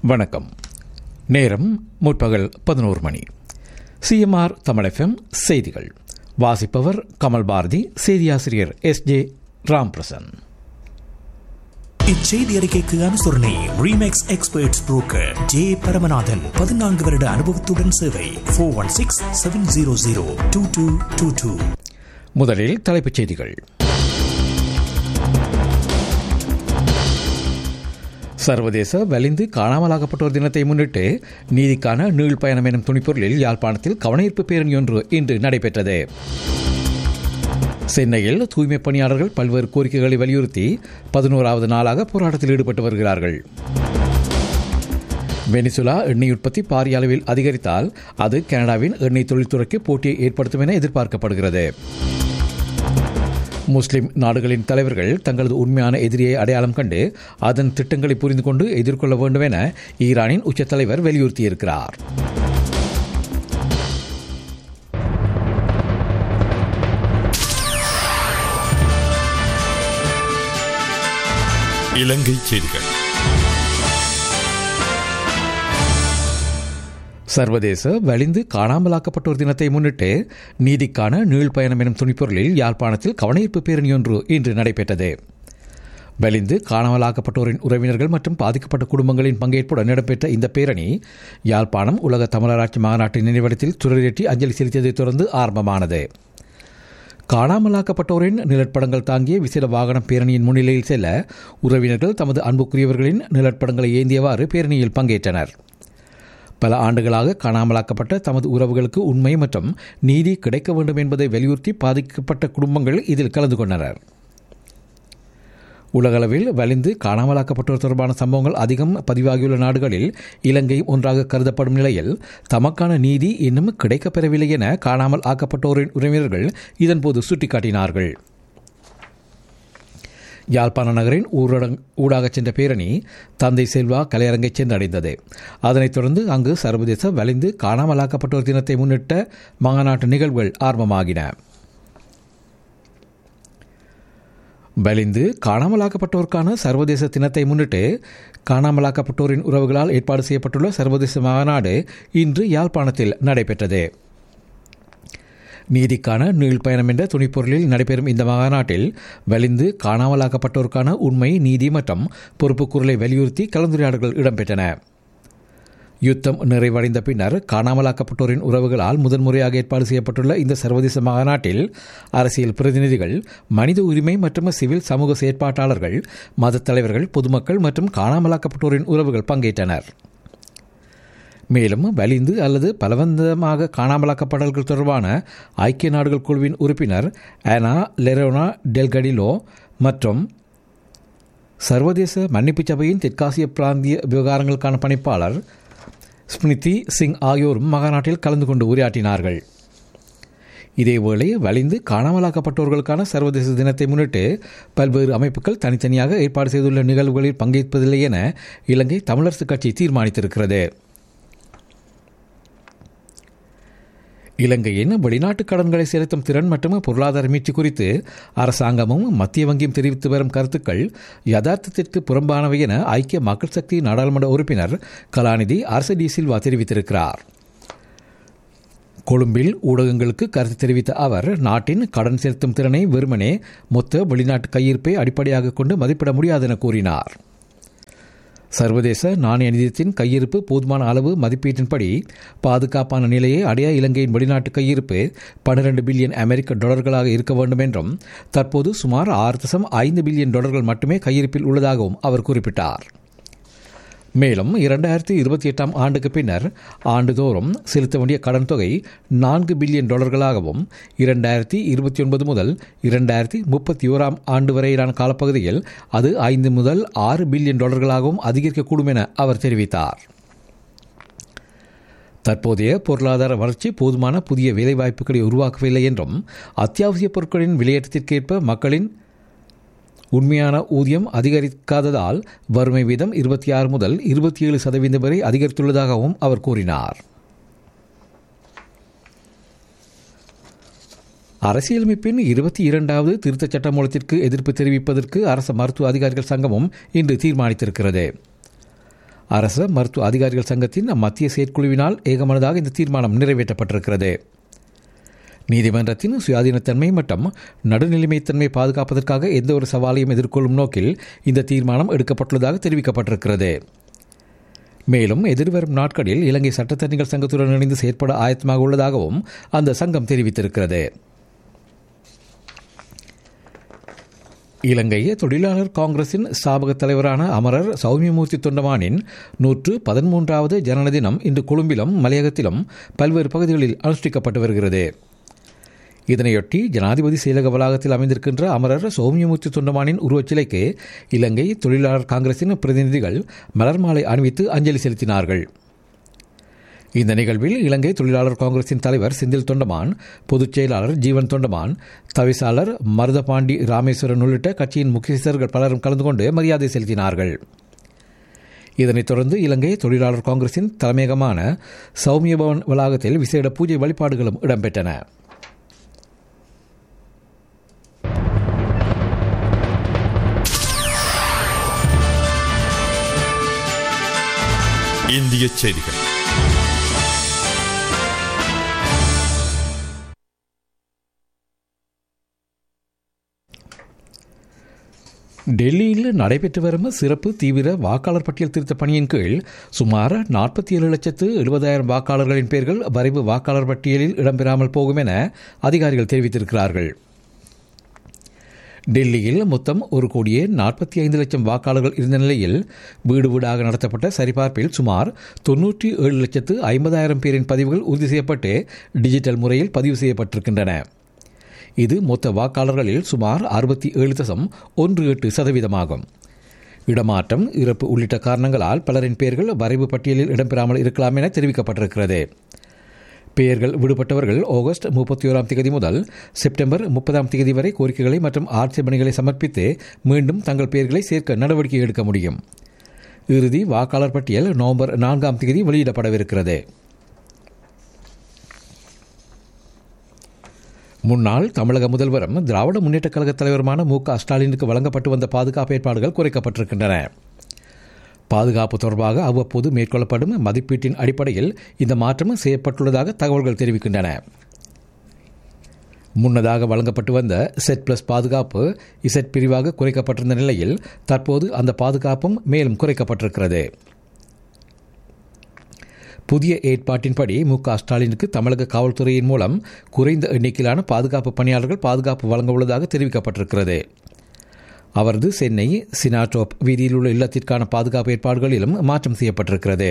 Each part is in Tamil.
வணக்கம் நேரம் முற்பகல் பதினோரு மணி சிஎம்ஆர் தமிழ் எஃப்எம் செய்திகள் வாசிப்பவர் கமல் பாரதி செய்தியாசிரியர் எஸ் ஜே ராம்பிரசன் இச்செய்தி அறிக்கைக்கு அனுசரணை Remax experts broker J Paramanathan பதினான்கு வருட அனுபவத்துடன் சேவை four one six seven zero zero two two two two முதலில் தலைப்புச் செய்திகள் சர்வதேச வலிந்து காணாமலாக்கப்பட்டோர் தினத்தை முன்னிட்டு நீதிக்கான நீள் பயணம் எனும் துணிப்பொருளில் யாழ்ப்பாணத்தில் கவனஈர்ப்பு பேரணி ஒன்று இன்று நடைபெற்றது சென்னையில் தூய்மைப் பணியாளர்கள் பல்வேறு கோரிக்கைகளை வலியுறுத்தி பதினோராவது நாளாக போராட்டத்தில் ஈடுபட்டு வருகிறார்கள் வெனிசுலா எண்ணெய் உற்பத்தி பாரிய அளவில் அதிகரித்தால் அது கனடாவின் எண்ணெய் தொழில்துறைக்கு போட்டியை ஏற்படுத்தும் என எதிர்பார்க்கப்படுகிறது முஸ்லிம் நாடுகளின் தலைவர்கள் தங்களது உண்மையான எதிரியை அடையாளம் கண்டு அதன் திட்டங்களை புரிந்து கொண்டு எதிர்கொள்ள வேண்டும் என ஈரானின் உச்ச தலைவர் வலியுறுத்தியிருக்கிறார் இலங்கை செய்திகள் சர்வதேச வலிந்து காணாமலாக்கப்பட்டோர் தினத்தை முன்னிட்டு நீதிக்கான நீள் பயணம் எனும் துணிப்பொருளில் யாழ்ப்பாணத்தில் கவனஈர்ப்பு பேரணி ஒன்று இன்று நடைபெற்றது வலிந்து காணாமலாக்கப்பட்டோரின் உறவினர்கள் மற்றும் பாதிக்கப்பட்ட குடும்பங்களின் பங்கேற்புடன் இடம்பெற்ற இந்த பேரணி யாழ்ப்பாணம் உலக தமிழராட்சி மாநாட்டு நினைவிடத்தில் துறையேற்றி அஞ்சலி செலுத்தியதைத் தொடர்ந்து ஆரம்பமானது காணாமலாக்கப்பட்டோரின் நிழற்படங்கள் தாங்கிய விசேட வாகனம் பேரணியின் முன்னிலையில் செல்ல உறவினர்கள் தமது அன்புக்குரியவர்களின் நிழற்படங்களை ஏந்தியவாறு பேரணியில் பங்கேற்றனர் பல ஆண்டுகளாக காணாமலாக்கப்பட்ட தமது உறவுகளுக்கு உண்மை மற்றும் நீதி கிடைக்க வேண்டும் என்பதை வலியுறுத்தி பாதிக்கப்பட்ட குடும்பங்கள் இதில் கலந்து கொண்டனர் உலகளவில் வலிந்து காணாமலாக்கப்பட்டோர் தொடர்பான சம்பவங்கள் அதிகம் பதிவாகியுள்ள நாடுகளில் இலங்கை ஒன்றாக கருதப்படும் நிலையில் தமக்கான நீதி இன்னும் கிடைக்கப்பெறவில்லை என காணாமல் ஆக்கப்பட்டோரின் உறவினர்கள் இதன்போது சுட்டிக்காட்டினார்கள் யாழ்ப்பாண நகரின் ஊரடங் ஊடாக சென்ற பேரணி தந்தை செல்வா கலையரங்கை சென்றடைந்தது அதனைத் தொடர்ந்து அங்கு சர்வதேச வலிந்து காணாமலாக்கப்பட்டோர் தினத்தை முன்னிட்ட மாநாட்டு நிகழ்வுகள் ஆரம்பமாகின வலிந்து காணாமலாக்கப்பட்டோருக்கான சர்வதேச தினத்தை முன்னிட்டு காணாமலாக்கப்பட்டோரின் உறவுகளால் ஏற்பாடு செய்யப்பட்டுள்ள சர்வதேச மாநாடு இன்று யாழ்ப்பாணத்தில் நடைபெற்றது நீதிக்கான நீள் பயணம் என்ற துணிப்பொருளில் நடைபெறும் இந்த மாநாட்டில் வலிந்து காணாமலாக்கப்பட்டோருக்கான உண்மை நீதி மற்றும் பொறுப்புக்கூறலை வலியுறுத்தி கலந்துரையாடல்கள் இடம்பெற்றன யுத்தம் நிறைவடைந்த பின்னர் காணாமலாக்கப்பட்டோரின் உறவுகளால் முதன்முறையாக ஏற்பாடு செய்யப்பட்டுள்ள இந்த சர்வதேச மாநாட்டில் அரசியல் பிரதிநிதிகள் மனித உரிமை மற்றும் சிவில் சமூக செயற்பாட்டாளர்கள் மதத் தலைவர்கள் பொதுமக்கள் மற்றும் காணாமலாக்கப்பட்டோரின் உறவுகள் பங்கேற்றனர் மேலும் வலிந்து அல்லது பலவந்தமாக காணாமலாக்கப்படல்கள் தொடர்பான ஐக்கிய நாடுகள் குழுவின் உறுப்பினர் ஆனா லெரோனா டெல்கடிலோ மற்றும் சர்வதேச மன்னிப்பு சபையின் தெற்காசிய பிராந்திய விவகாரங்களுக்கான பணிப்பாளர் ஸ்மிருதி சிங் ஆகியோரும் மகாநாட்டில் கலந்து கொண்டு உரையாற்றினார்கள் இதேவேளை வலிந்து காணாமலாக்கப்பட்டோர்களுக்கான சர்வதேச தினத்தை முன்னிட்டு பல்வேறு அமைப்புகள் தனித்தனியாக ஏற்பாடு செய்துள்ள நிகழ்வுகளில் பங்கேற்பதில்லை என இலங்கை தமிழரசுக் கட்சி தீர்மானித்திருக்கிறது இலங்கையின் வெளிநாட்டு கடன்களை செலுத்தும் திறன் மற்றும் பொருளாதார மீட்சி குறித்து அரசாங்கமும் மத்திய வங்கியும் தெரிவித்து வரும் கருத்துக்கள் யதார்த்தத்திற்கு புறம்பானவை என ஐக்கிய மக்கள் சக்தி நாடாளுமன்ற உறுப்பினர் கலாநிதி அரசு டி சில்வா தெரிவித்திருக்கிறார் கொழும்பில் ஊடகங்களுக்கு கருத்து தெரிவித்த அவர் நாட்டின் கடன் செலுத்தும் திறனை வெறுமனே மொத்த வெளிநாட்டு கையிருப்பை அடிப்படையாக கொண்டு மதிப்பிட முடியாது என கூறினார் சர்வதேச நாணய நிதியத்தின் கையிருப்பு போதுமான அளவு மதிப்பீட்டின்படி பாதுகாப்பான நிலையை அடைய இலங்கையின் வெளிநாட்டு கையிருப்பு பன்னிரண்டு பில்லியன் அமெரிக்க டாலர்களாக இருக்க வேண்டும் என்றும் தற்போது சுமார் ஆறு தசம் ஐந்து பில்லியன் டாலர்கள் மட்டுமே கையிருப்பில் உள்ளதாகவும் அவர் குறிப்பிட்டார் மேலும் இரண்டாயிரத்தி இருபத்தி எட்டாம் ஆண்டுக்கு பின்னர் ஆண்டுதோறும் செலுத்த வேண்டிய கடன் தொகை நான்கு பில்லியன் டாலர்களாகவும் இரண்டாயிரத்தி இருபத்தி ஒன்பது முதல் இரண்டாயிரத்தி முப்பத்தி ஓராம் ஆண்டு வரையிலான காலப்பகுதியில் அது ஐந்து முதல் ஆறு பில்லியன் டாலர்களாகவும் அதிகரிக்கக்கூடும் என அவர் தெரிவித்தார் தற்போதைய பொருளாதார வளர்ச்சி போதுமான புதிய வேலைவாய்ப்புகளை உருவாக்கவில்லை என்றும் அத்தியாவசிய பொருட்களின் விலையேற்றத்திற்கேற்ப மக்களின் உண்மையான ஊதியம் அதிகரிக்காததால் வறுமை வீதம் இருபத்தி ஆறு முதல் இருபத்தி ஏழு சதவீதம் வரை அதிகரித்துள்ளதாகவும் அவர் கூறினார் அரசியலமைப்பின் இருபத்தி இரண்டாவது திருத்தச் சட்டமூலத்திற்கு எதிர்ப்பு தெரிவிப்பதற்கு அரசு மருத்துவ அதிகாரிகள் சங்கமும் இன்று தீர்மானித்திருக்கிறது அரச மருத்துவ அதிகாரிகள் சங்கத்தின் மத்திய செயற்குழுவினால் ஏகமனதாக இந்த தீர்மானம் நிறைவேற்றப்பட்டிருக்கிறது நீதிமன்றத்தின் சுயாதீனத்தன்மை மற்றும் நடுநிலைமைத்தன்மை பாதுகாப்பதற்காக எந்த ஒரு சவாலையும் எதிர்கொள்ளும் நோக்கில் இந்த தீர்மானம் எடுக்கப்பட்டுள்ளதாக தெரிவிக்கப்பட்டிருக்கிறது மேலும் எதிர்வரும் நாட்களில் இலங்கை சட்டத்தரணிகள் சங்கத்துடன் இணைந்து செயற்பட ஆயத்தமாக உள்ளதாகவும் அந்த சங்கம் தெரிவித்திருக்கிறது இலங்கை தொழிலாளர் காங்கிரசின் சாபக தலைவரான அமரர் சௌமியமூர்த்தி தொண்டமானின் நூற்று பதிமூன்றாவது ஜனன தினம் இன்று கொழும்பிலும் மலையகத்திலும் பல்வேறு பகுதிகளில் அனுஷ்டிக்கப்பட்டு வருகிறது இதனையொட்டி ஜனாதிபதி செயலக வளாகத்தில் அமைந்திருக்கின்ற அமரர் சௌமியமூர்த்தி தொண்டமானின் உருவச்சிலைக்கு இலங்கை தொழிலாளர் காங்கிரசின் பிரதிநிதிகள் மலர் மாலை அணிவித்து அஞ்சலி செலுத்தினார்கள் இந்த நிகழ்வில் இலங்கை தொழிலாளர் காங்கிரசின் தலைவர் செந்தில் தொண்டமான் பொதுச் செயலாளர் ஜீவன் தொண்டமான் தவிசாளர் மருதபாண்டி ராமேஸ்வரன் உள்ளிட்ட கட்சியின் முக்கியஸ்தர்கள் பலரும் கலந்து கொண்டு மரியாதை செலுத்தினார்கள் இதனைத் தொடர்ந்து இலங்கை தொழிலாளர் காங்கிரசின் தலைமையகமான சௌமிய பவன் வளாகத்தில் விசேட பூஜை வழிபாடுகளும் இடம்பெற்றன இந்திய செய்திகள் டெல்லியில் நடைபெற்று வரும் சிறப்பு தீவிர வாக்காளர் பட்டியல் திருத்த பணியின் கீழ் சுமார் நாற்பத்தி ஏழு லட்சத்து எழுபதாயிரம் வாக்காளர்களின் பெயர்கள் வரைவு வாக்காளர் பட்டியலில் இடம்பெறாமல் போகும் என அதிகாரிகள் தெரிவித்திருக்கிறார்கள் டெல்லியில் மொத்தம் ஒரு கோடியே நாற்பத்தி ஐந்து லட்சம் வாக்காளர்கள் இருந்த நிலையில் வீடு வீடாக நடத்தப்பட்ட சரிபார்ப்பில் சுமார் தொன்னூற்றி ஏழு லட்சத்து ஐம்பதாயிரம் பேரின் பதிவுகள் உறுதி செய்யப்பட்டு டிஜிட்டல் முறையில் பதிவு செய்யப்பட்டிருக்கின்றன இது மொத்த வாக்காளர்களில் சுமார் அறுபத்தி ஏழு தசம் ஒன்று எட்டு சதவீதமாகும் இடமாற்றம் இறப்பு உள்ளிட்ட காரணங்களால் பலரின் பெயர்கள் வரைவு பட்டியலில் இடம்பெறாமல் இருக்கலாம் என தெரிவிக்கப்பட்டிருக்கிறது பெயர்கள் விடுபட்டவர்கள் ஆகஸ்ட் முப்பத்தி ஓராம் தேதி முதல் செப்டம்பர் முப்பதாம் தேதி வரை கோரிக்கைகளை மற்றும் ஆட்சேபனைகளை சமர்ப்பித்து மீண்டும் தங்கள் பெயர்களை சேர்க்க நடவடிக்கை எடுக்க முடியும் இறுதி வாக்காளர் பட்டியல் நவம்பர் நான்காம் தேதி வெளியிடப்படவிருக்கிறது முன்னாள் தமிழக முதல்வரும் திராவிட முன்னேற்றக் கழக தலைவருமான மு க ஸ்டாலினுக்கு வழங்கப்பட்டு வந்த பாதுகாப்பு ஏற்பாடுகள் குறைக்கப்பட்டிருக்கின்றன பாதுகாப்பு தொடர்பாக அவ்வப்போது மேற்கொள்ளப்படும் மதிப்பீட்டின் அடிப்படையில் இந்த மாற்றம் செய்யப்பட்டுள்ளதாக தகவல்கள் தெரிவிக்கின்றன முன்னதாக வழங்கப்பட்டு வந்த செட் பிளஸ் பாதுகாப்பு இசட் பிரிவாக குறைக்கப்பட்டிருந்த நிலையில் தற்போது அந்த பாதுகாப்பும் மேலும் குறைக்கப்பட்டிருக்கிறது புதிய ஏற்பாட்டின்படி மு க ஸ்டாலினுக்கு தமிழக காவல்துறையின் மூலம் குறைந்த எண்ணிக்கையிலான பாதுகாப்பு பணியாளர்கள் பாதுகாப்பு வழங்க உள்ளதாக தெரிவிக்கப்பட்டிருக்கிறது அவரது சென்னை சினாட்ரோப் வீதியில் உள்ள இல்லத்திற்கான பாதுகாப்பு ஏற்பாடுகளிலும் மாற்றம் செய்யப்பட்டிருக்கிறது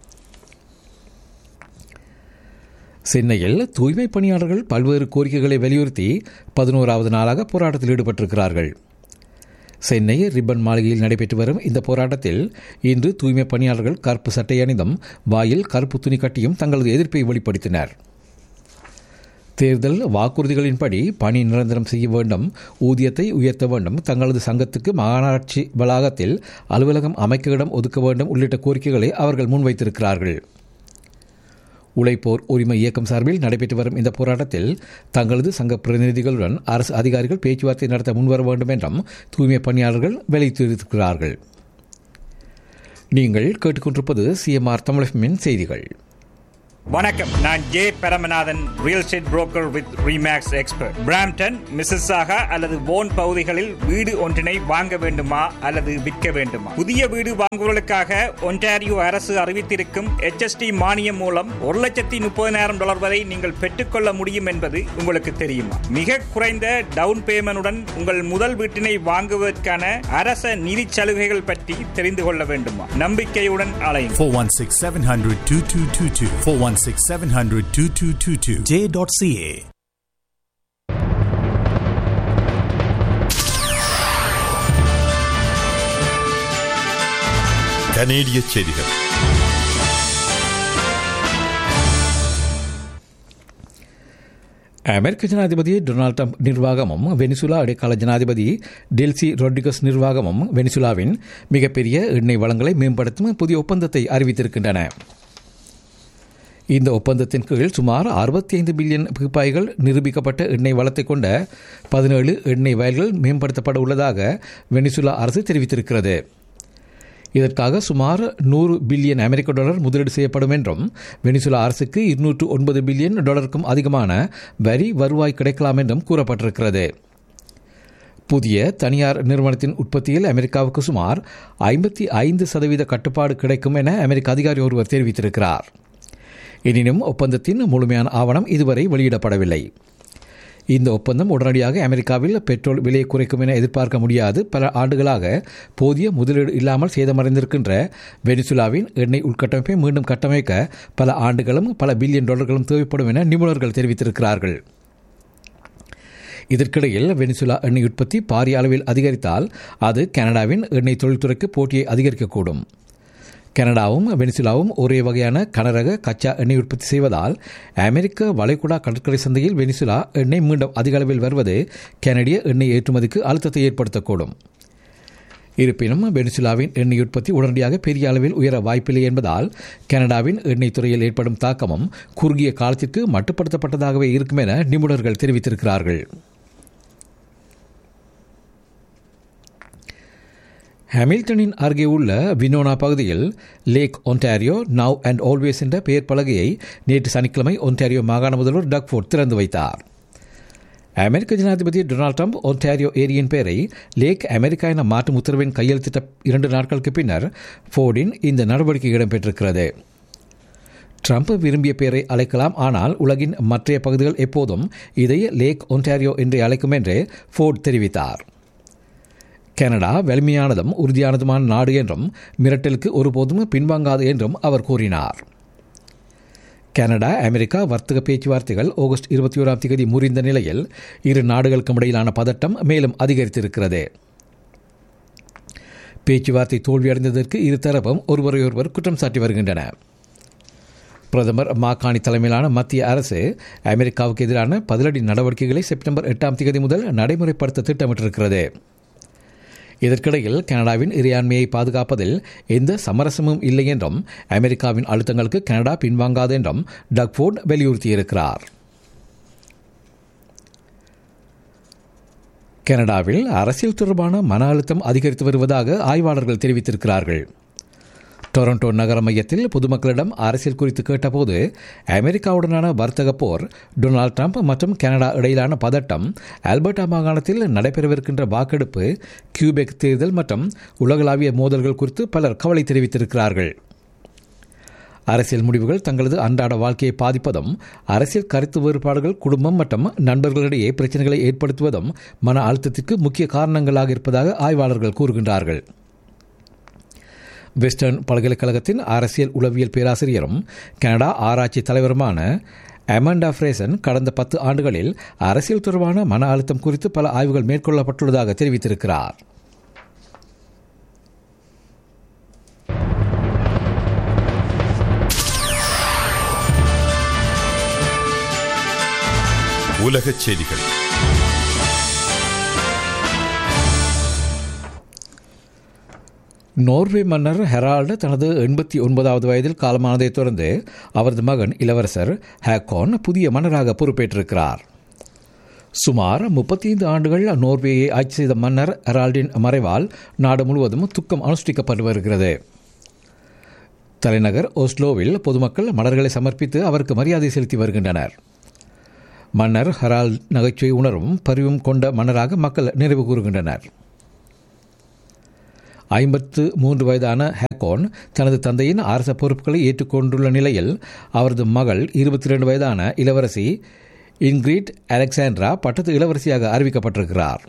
சென்னையில் தூய்மை பணியாளர்கள் பல்வேறு கோரிக்கைகளை வலியுறுத்தி பதினோராவது நாளாக போராட்டத்தில் ஈடுபட்டிருக்கிறார்கள் சென்னை ரிப்பன் மாளிகையில் நடைபெற்று வரும் இந்த போராட்டத்தில் இன்று தூய்மை பணியாளர்கள் கருப்பு சட்டை அணிந்தும் வாயில் கருப்பு துணி கட்டியும் தங்களது எதிர்ப்பை வெளிப்படுத்தினர் தேர்தல் வாக்குறுதிகளின்படி பணி நிரந்தரம் செய்ய வேண்டும் ஊதியத்தை உயர்த்த வேண்டும் தங்களது சங்கத்துக்கு மாநகராட்சி வளாகத்தில் அலுவலகம் அமைக்க இடம் ஒதுக்க வேண்டும் உள்ளிட்ட கோரிக்கைகளை அவர்கள் முன்வைத்திருக்கிறார்கள் உழைப்போர் உரிமை இயக்கம் சார்பில் நடைபெற்று வரும் இந்த போராட்டத்தில் தங்களது சங்க பிரதிநிதிகளுடன் அரசு அதிகாரிகள் பேச்சுவார்த்தை நடத்த முன்வர வேண்டும் என்றும் தூய்மை பணியாளர்கள் வெளியிட்டிருக்கிறார்கள் நீங்கள் கேட்டுக்கொண்டிருப்பது சிஎம்ஆர் தமிழகமின் செய்திகள் வணக்கம் நான் J Paramanathan real estate broker with Remax expert Brampton Mississauga அல்லது போன் பகுதிகளில் வீடு ஒன்றினை வாங்க வேண்டுமா அல்லது விற்க வேண்டுமா புதிய வீடு வாங்குவதற்காக ஒன்டாரியோ அரசு அறிவித்திருக்கும் HST மானியம் மூலம் ஒரு லட்சத்தி முப்பதினாயிரம் டாலர் வரை நீங்கள் பெற்றுக்கொள்ள முடியும் என்பது உங்களுக்கு தெரியுமா மிக குறைந்த டவுன் பேமெண்டுடன் உங்கள் முதல் வீட்டினை வாங்குவதற்கான அரச நிதி சலுகைகள் பற்றி தெரிந்து கொள்ள வேண்டுமா நம்பிக்கையுடன் அலையும் 416 700 2222. 416 700 2222. J.ca. கனேடிய செய்திகள் அமெரிக்க ஜனாதிபதி டொனால்ட் ட்ரம்ப் நிர்வாகமும் வெனிசுலா இடைக்கால ஜனாதிபதி டெல்சி ரொட்ரிகஸ் நிர்வாகமும் வெனிசுலாவின் மிகப்பெரிய எண்ணெய் வளங்களை மேம்படுத்தும் புதிய ஒப்பந்தத்தை அறிவித்திருக்கின்றன இந்த ஒப்பந்தத்தின் கீழ் சுமார் அறுபத்தி ஐந்து பில்லியன் பீப்பாய்கள் நிரூபிக்கப்பட்ட எண்ணெய் வளத்தை கொண்ட பதினேழு எண்ணெய் வயல்கள் மேம்படுத்தப்பட உள்ளதாக வெனிசுலா அரசு தெரிவித்திருக்கிறது இதற்காக சுமார் நூறு பில்லியன் அமெரிக்க டாலர் முதலீடு செய்யப்படும் என்றும் வெனிசுலா அரசுக்கு இருநூற்று ஒன்பது பில்லியன் டாலருக்கும் அதிகமான வரி வருவாய் கிடைக்கலாம் என்றும் கூறப்பட்டிருக்கிறது புதிய தனியார் நிறுவனத்தின் உற்பத்தியில் அமெரிக்காவுக்கு சுமார் ஐம்பத்தி ஐந்து சதவீத கட்டுப்பாடு கிடைக்கும் என அமெரிக்க அதிகாரி ஒருவர் தெரிவித்திருக்கிறார் எனினும் ஒப்பந்தத்தின் முழுமையான ஆவணம் இதுவரை வெளியிடப்படவில்லை இந்த ஒப்பந்தம் உடனடியாக அமெரிக்காவில் பெட்ரோல் விலையை குறைக்கும் என எதிர்பார்க்க முடியாது பல ஆண்டுகளாக போதிய முதலீடு இல்லாமல் சேதமடைந்திருக்கின்ற வெனிசுலாவின் எண்ணெய் உள்கட்டமைப்பை மீண்டும் கட்டமைக்க பல ஆண்டுகளும் பல பில்லியன் டாலர்களும் தேவைப்படும் என நிபுணர்கள் தெரிவித்திருக்கிறார்கள் இதற்கிடையில் வெனிசுலா எண்ணெய் உற்பத்தி பாரிய அளவில் அதிகரித்தால் அது கனடாவின் எண்ணெய் தொழில்துறைக்கு போட்டியை அதிகரிக்கக்கூடும் கனடாவும் வெனிசுலாவும் ஒரே வகையான கனரக கச்சா எண்ணெய் உற்பத்தி செய்வதால் அமெரிக்க வளைகுடா கடற்கரை சந்தையில் வெனிசுலா எண்ணெய் மீண்டும் அதிக அளவில் வருவது கனடிய எண்ணெய் ஏற்றுமதிக்கு அழுத்தத்தை ஏற்படுத்தக்கூடும் இருப்பினும் வெனிசுலாவின் எண்ணெய் உற்பத்தி உடனடியாக பெரிய அளவில் உயர வாய்ப்பில்லை என்பதால் கனடாவின் எண்ணெய் துறையில் ஏற்படும் தாக்கமும் குறுகிய காலத்திற்கு மட்டுப்படுத்தப்பட்டதாகவே இருக்கும் என நிபுணர்கள் தெரிவித்திருக்கிறார்கள் ஹாமில்டனின் அருகே உள்ள வினோனா பகுதியில் lake Ontario now and always என்ற பெயர் பலகையை நேற்று சனிக்கிழமை ஒன்டாரியோ மாகாண முதல்வர் டக்ஃபோர்ட் திறந்து வைத்தார் அமெரிக்க ஜனாதிபதி டொனால்ட் ட்ரம்ப் ஒன்டாரியோ ஏரியின் பெயரை லேக் அமெரிக்கா என மாற்றும் உத்தரவின் கையெழுத்திட்ட இரண்டு நாட்களுக்கு பின்னர் ஃபோர்டின் இந்த நடவடிக்கை இடம்பெற்றிருக்கிறது ட்ரம்ப் விரும்பிய பெயரை அழைக்கலாம் ஆனால் உலகின் மற்றைய பகுதிகள் எப்போதும் இதை லேக் ஒன்டாரியோ என்று அழைக்கும் என்று ஃபோர்ட் தெரிவித்தார் கனடா வலிமையானதும் உறுதியானதுமான நாடு என்றும் மிரட்டலுக்கு ஒருபோதும் பின்வாங்காது என்றும் அவர் கூறினார் கனடா அமெரிக்கா வர்த்தக பேச்சுவார்த்தைகள் ஆகஸ்ட் இருபத்தி ஓராம் தேதி முறிந்த நிலையில் இரு நாடுகளுக்கும் இடையிலான பதட்டம் மேலும் அதிகரித்திருக்கிறது பேச்சுவார்த்தை தோல்வியடைந்ததற்கு இருதரப்பும் ஒருவரையொருவர் குற்றம் சாட்டி வருகின்றன பிரதமர் மாகாணி தலைமையிலான மத்திய அரசு அமெரிக்காவுக்கு எதிரான பதிலடி நடவடிக்கைகளை செப்டம்பர் எட்டாம் தேதி முதல் நடைமுறைப்படுத்த திட்டமிட்டிருக்கிறது இதற்கிடையில் கனடாவின் இறையாண்மையை பாதுகாப்பதில் எந்த சமரசமும் இல்லை என்றும் அமெரிக்காவின் அழுத்தங்களுக்கு கனடா பின்வாங்காது என்றும் டக்ஃபோர்ட் வலியுறுத்தியிருக்கிறார் கனடாவில் அரசியல் தொடர்பான மன அழுத்தம் அதிகரித்து வருவதாக ஆய்வாளர்கள் தெரிவித்திருக்கிறார்கள் டொரண்டோ நகர மையத்தில் பொதுமக்களிடம் அரசியல் குறித்து கேட்டபோது அமெரிக்காவுடனான வர்த்தக போர் டொனால்ட் ட்ரம்ப் மற்றும் கனடா இடையிலான பதட்டம் ஆல்பர்டா மாகாணத்தில் நடைபெறவிருக்கின்ற வாக்கெடுப்பு கியூபெக் தேர்தல் மற்றும் உலகளாவிய மோதல்கள் குறித்து பலர் கவலை தெரிவித்திருக்கிறார்கள் அரசியல் முடிவுகள் தங்களது அன்றாட வாழ்க்கையை பாதிப்பதும் அரசியல் கருத்து வேறுபாடுகள் குடும்பம் மற்றும் நண்பர்களிடையே பிரச்சனைகளை ஏற்படுத்துவதும் மன அழுத்தத்திற்கு முக்கிய காரணங்களாக இருப்பதாக ஆய்வாளர்கள் கூறுகின்றார்கள் வெஸ்டர்ன் பல்கலைக்கழகத்தின் அரசியல் உளவியல் பேராசிரியரும் கனடா ஆராய்ச்சி தலைவருமான அமண்டா ஃப்ரேசன் கடந்த பத்து ஆண்டுகளில் அரசியல் தொடர்பான மன அழுத்தம் குறித்து பல ஆய்வுகள் மேற்கொள்ளப்பட்டுள்ளதாக தெரிவித்திருக்கிறார் உலகச் செய்திகள் நோர்வே மன்னர் ஹெரால்டு தனது எண்பத்தி ஒன்பதாவது வயதில் காலமானதைத் தொடர்ந்து அவரது மகன் இளவரசர் ஹேக்கோன் புதிய மன்னராக பொறுப்பேற்றிருக்கிறார் சுமார் முப்பத்தைந்து ஆண்டுகள் நோர்வேயை ஆட்சி செய்த மன்னர் ஹெரால்டின் மறைவால் நாடு முழுவதும் துக்கம் அனுஷ்டிக்கப்பட்டு வருகிறது தலைநகர் ஓஸ்லோவில் பொதுமக்கள் மலர்களை சமர்ப்பித்து அவருக்கு மரியாதை செலுத்தி வருகின்றனர் மன்னர் ஹெரால்ட் நகைச்சுவை உணர்வும் பரிவும் கொண்ட மன்னராக மக்கள் நிறைவு கூறுகின்றனர் ஐம்பத்து மூன்று வயதான ஹேக்கோன் தனது தந்தையின் அரச பொறுப்புகளை ஏற்றுக்கொண்டுள்ள நிலையில் அவரது மகள் இருபத்தி ரெண்டு வயதான இளவரசி இன்கிரீட் அலெக்சாண்ட்ரா பட்டத்து இளவரசியாக அறிவிக்கப்பட்டிருக்கிறார்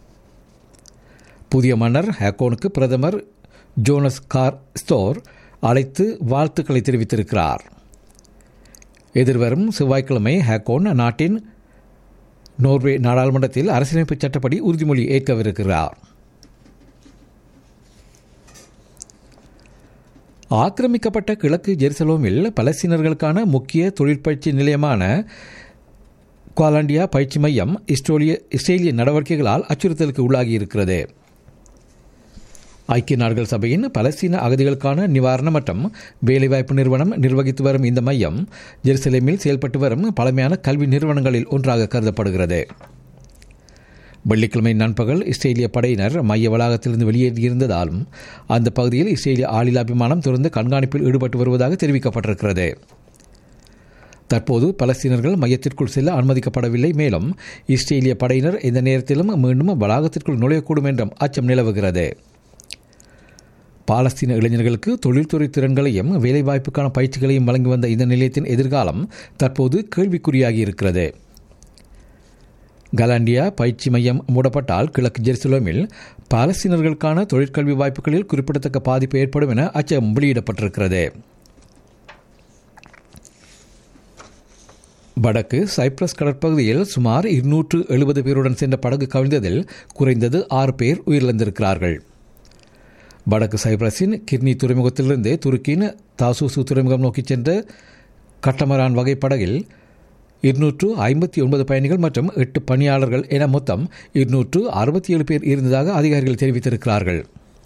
புதிய மன்னர் ஹேக்கோனுக்கு பிரதமர் ஜோனஸ் கார் ஸ்டோர் அழைத்து வாழ்த்துக்களை தெரிவித்திருக்கிறார் எதிர்வரும் செவ்வாய்க்கிழமை ஹேக்கோன் நாட்டின் நோர்வே நாடாளுமன்றத்தில் அரசியலமைப்பு சட்டப்படி உறுதிமொழி ஏற்கவிருக்கிறார் ஆக்கிரமிக்கப்பட்ட கிழக்கு ஜெருசலோமில் பலஸ்தீனர்களுக்கான முக்கிய தொழிற்பயிற்சி நிலையமான குவாலாண்டியா பயிற்சி மையம் இஸ்ரேலிய இஸ்ரேலிய நடவடிக்கைகளால் அச்சுறுத்தலுக்கு உள்ளாகியிருக்கிறது ஐக்கிய நாடுகள் சபையின் பலஸ்தீன அகதிகளுக்கான நிவாரணம் மற்றும் வேலைவாய்ப்பு நிறுவனம் நிர்வகித்து வரும் இந்த மையம் ஜெருசலேமில் செயல்பட்டு வரும் பழமையான கல்வி நிறுவனங்களில் ஒன்றாக கருதப்படுகிறது வெள்ளிக்கிழமை நண்பகல் இஸ்ரேலிய படையினர் மைய வளாகத்திலிருந்து வெளியேறியிருந்ததாலும் அந்த பகுதியில் இஸ்ரேலிய ஆளில்லா விமானம் தொடர்ந்து கண்காணிப்பில் ஈடுபட்டு வருவதாக தெரிவிக்கப்பட்டிருக்கிறது தற்போது பலஸ்தீனர்கள் மையத்திற்குள் செல்ல அனுமதிக்கப்படவில்லை மேலும் இஸ்ரேலிய படையினர் இந்த நேரத்திலும் மீண்டும் வளாகத்திற்குள் நுழையக்கூடும் என்றும் அச்சம் நிலவுகிறது பாலஸ்தீன இளைஞர்களுக்கு தொழில்துறை திறன்களையும் வேலைவாய்ப்புக்கான பயிற்சிகளையும் வழங்கி வந்த இந்த நிலையத்தின் எதிர்காலம் தற்போது கேள்விக்குறியாகி இருக்கிறது கலாண்டியா பயிற்சி மையம் மூடப்பட்டால் கிழக்கு ஜெருசலேமில் பாலஸ்தீனர்களுக்கான தொழிற்கல்வி வாய்ப்புகளில் குறிப்பிடத்தக்க பாதிப்பு ஏற்படும் என அச்சம் வெளியிடப்பட்டிருக்கிறது வடக்கு சைப்ரஸ் கடற்பகுதியில் சுமார் இருநூற்று எழுபது பேருடன் சென்ற படகு கவிழ்ந்ததில் குறைந்தது ஆறு பேர் உயிரிழந்திருக்கிறார்கள் வடக்கு சைப்ரஸின் கிர்னி துறைமுகத்திலிருந்து துருக்கியின் தாசூசு துறைமுகம் நோக்கி சென்ற கட்டமரான் வகை படகில் இருநூற்று ஐம்பத்தி ஒன்பது பயணிகள் மற்றும் எட்டு பணியாளர்கள் என மொத்தம் இருநூற்று அறுபத்தி ஏழு பேர் இருந்ததாக அதிகாரிகள் தெரிவித்திருக்கிறார்கள்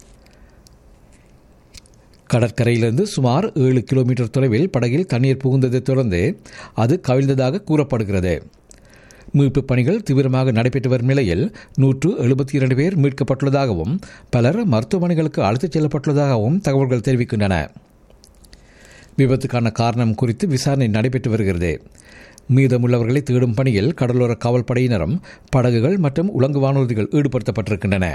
கடற்கரையிலிருந்து சுமார் ஏழு கிலோமீட்டர் தொலைவில் படகில் தண்ணீர் புகுந்ததைத் தொடர்ந்து அது கவிழ்ந்ததாக கூறப்படுகிறது மீட்புப் பணிகள் தீவிரமாக நடைபெற்று வரும் நிலையில் நூற்று எழுபத்தி இரண்டு பேர் மீட்கப்பட்டுள்ளதாகவும் பலர் மருத்துவமனைகளுக்கு அழைத்துச் செல்லப்பட்டுள்ளதாகவும் தகவல்கள் தெரிவிக்கின்றன விபத்துக்கான காரணம் குறித்து விசாரணை நடைபெற்று வருகிறது மீதமுள்ளவர்களை தேடும் பணியில் கடலோர காவல் படையினரும் படகுகள் மற்றும் உலங்கு வானூர்திகள் ஈடுபடுத்தப்பட்டிருக்கின்றன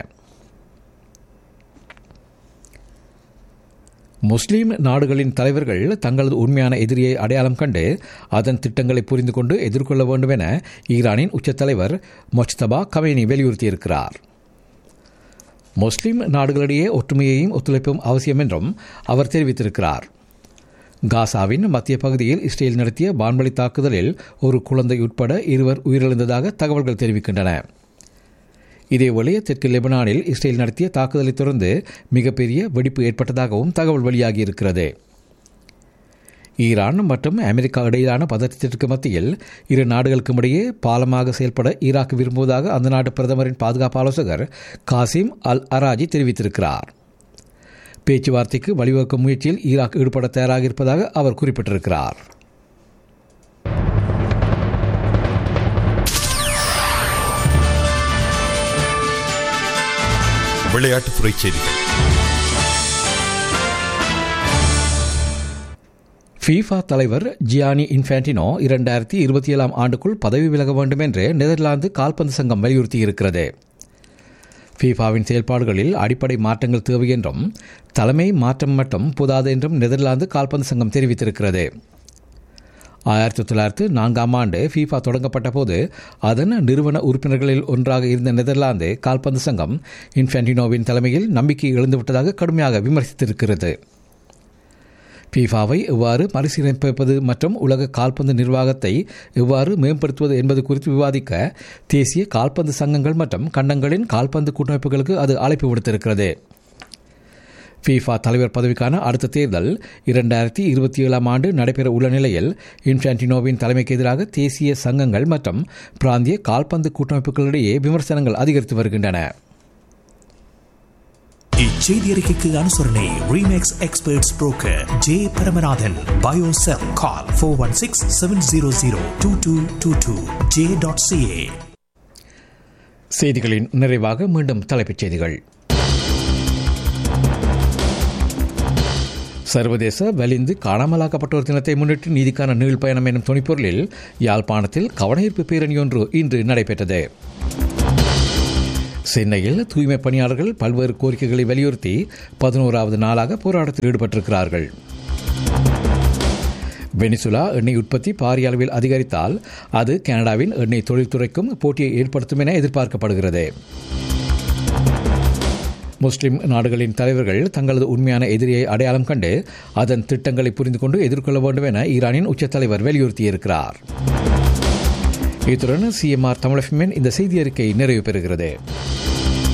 முஸ்லீம் நாடுகளின் தலைவர்கள் தங்களது உண்மையான எதிரியை அடையாளம் கண்டு அதன் திட்டங்களை புரிந்து கொண்டு எதிர்கொள்ள வேண்டும் என ஈரானின் உச்சத்தலைவர் மொச்தபா கமேனி வலியுறுத்தியிருக்கிறார் முஸ்லீம் நாடுகளிடையே ஒற்றுமையையும் ஒத்துழைப்பும் அவசியம் என்றும் அவர் தெரிவித்திருக்கிறார் காசாவின் மத்திய பகுதியில் இஸ்ரேல் நடத்திய வான்வழி தாக்குதலில் ஒரு குழந்தை உட்பட இருவர் உயிரிழந்ததாக தகவல்கள் தெரிவிக்கின்றன இதேவேளை தெற்கு லெபனானில் இஸ்ரேல் நடத்திய தாக்குதலை தொடர்ந்து மிகப்பெரிய வெடிப்பு ஏற்பட்டதாகவும் தகவல் வெளியாகியிருக்கிறது ஈரான் மற்றும் அமெரிக்கா இடையிலான பதற்றத்திற்கு மத்தியில் இரு நாடுகளுக்கும் இடையே பாலமாக செயல்பட ஈராக் விரும்புவதாக அந்த நாட்டு பிரதமரின் பாதுகாப்பு ஆலோசகர் காசிம் அல் அராஜி தெரிவித்திருக்கிறார் பேச்சுவார்த்தைக்கு வழிவகுக்கும் முயற்சியில் ஈராக் ஈடுபட தயாராக இருப்பதாக அவர் குறிப்பிட்டிருக்கிறார் விளையாட்டுத்துறை செய்திகள் ஃபீஃபா தலைவர் ஜியானி இன்ஃபான்டினோ இரண்டாயிரத்தி இருபத்தி ஏழாம் ஆண்டுக்குள் பதவி விலக வேண்டும் என்று நெதர்லாந்து கால்பந்து சங்கம் வலியுறுத்தியிருக்கிறது ஃபீஃபாவின் செயல்பாடுகளில் அடிப்படை மாற்றங்கள் தேவை என்றும் தலைமை மாற்றம் மட்டும் புதாது என்றும் நெதர்லாந்து கால்பந்து சங்கம் தெரிவித்திருக்கிறது ஆயிரத்தி தொள்ளாயிரத்து நான்காம் ஆண்டு ஃபீஃபா தொடங்கப்பட்ட போது அதன் நிறுவன உறுப்பினர்களில் ஒன்றாக இருந்த நெதர்லாந்து கால்பந்து சங்கம் இன்ஃபான்டினோவின் தலைமையில் நம்பிக்கை இழந்துவிட்டதாக கடுமையாக விமர்சித்திருக்கிறது ஃபீஃபாவை எவ்வாறு மறுசீரமைப்பது மற்றும் உலக கால்பந்து நிர்வாகத்தை எவ்வாறு மேம்படுத்துவது என்பது குறித்து விவாதிக்க தேசிய கால்பந்து சங்கங்கள் மற்றும் கண்டங்களின் கால்பந்து கூட்டமைப்புகளுக்கு அது அழைப்பு விடுத்திருக்கிறது ஃபீஃபா தலைவர் பதவிக்கான அடுத்த தேர்தல் இரண்டாயிரத்தி இருபத்தி ஏழாம் ஆண்டு நடைபெற உள்ள நிலையில் இன்ஃபான்டினோவின் தலைமைக்கு எதிராக தேசிய சங்கங்கள் மற்றும் பிராந்திய கால்பந்து கூட்டமைப்புகளிடையே விமர்சனங்கள் அதிகரித்து வருகின்றன இச்செய்தி அறிக்கைக்கு அனுசரணை Remax experts broker J Paramanathan பயோசெல் call four one six seven zero zero two two two two J dot CA செய்திகளின் நிறைவாக மீண்டும் தலைப்புச் செய்திகள் சர்வதேச வலிந்து காணாமலாக்கப்பட்டோர் தினத்தை முன்னிட்டு நீதிக்கான நீள் பயணம் எனும் துணிப்பொருளில் யாழ்ப்பாணத்தில் கவனஈர்ப்பு பேரணி ஒன்று இன்று நடைபெற்றது சென்னையில் தூய்மை பணியாளர்கள் பல்வேறு கோரிக்கைகளை வலியுறுத்தி பதினோராவது நாளாக போராட்டத்தில் ஈடுபட்டிருக்கிறார்கள் வெனிசுலா எண்ணெய் உற்பத்தி பாரிய அளவில் அதிகரித்தால் அது கனடாவின் எண்ணெய் தொழில்துறைக்கும் போட்டியை ஏற்படுத்தும் என எதிர்பார்க்கப்படுகிறது முஸ்லிம் நாடுகளின் தலைவர்கள் தங்களது உண்மையான எதிரியை அடையாளம் கண்டு அதன் திட்டங்களை புரிந்து கொண்டு எதிர்கொள்ள வேண்டும் என ஈரானின் உச்சத்தலைவர் வலியுறுத்தியிருக்கிறார் இத்துடன் சிஎம்ஆர் தமிழகமின் இந்த செய்தி அறிக்கை நிறைவு பெறுகிறது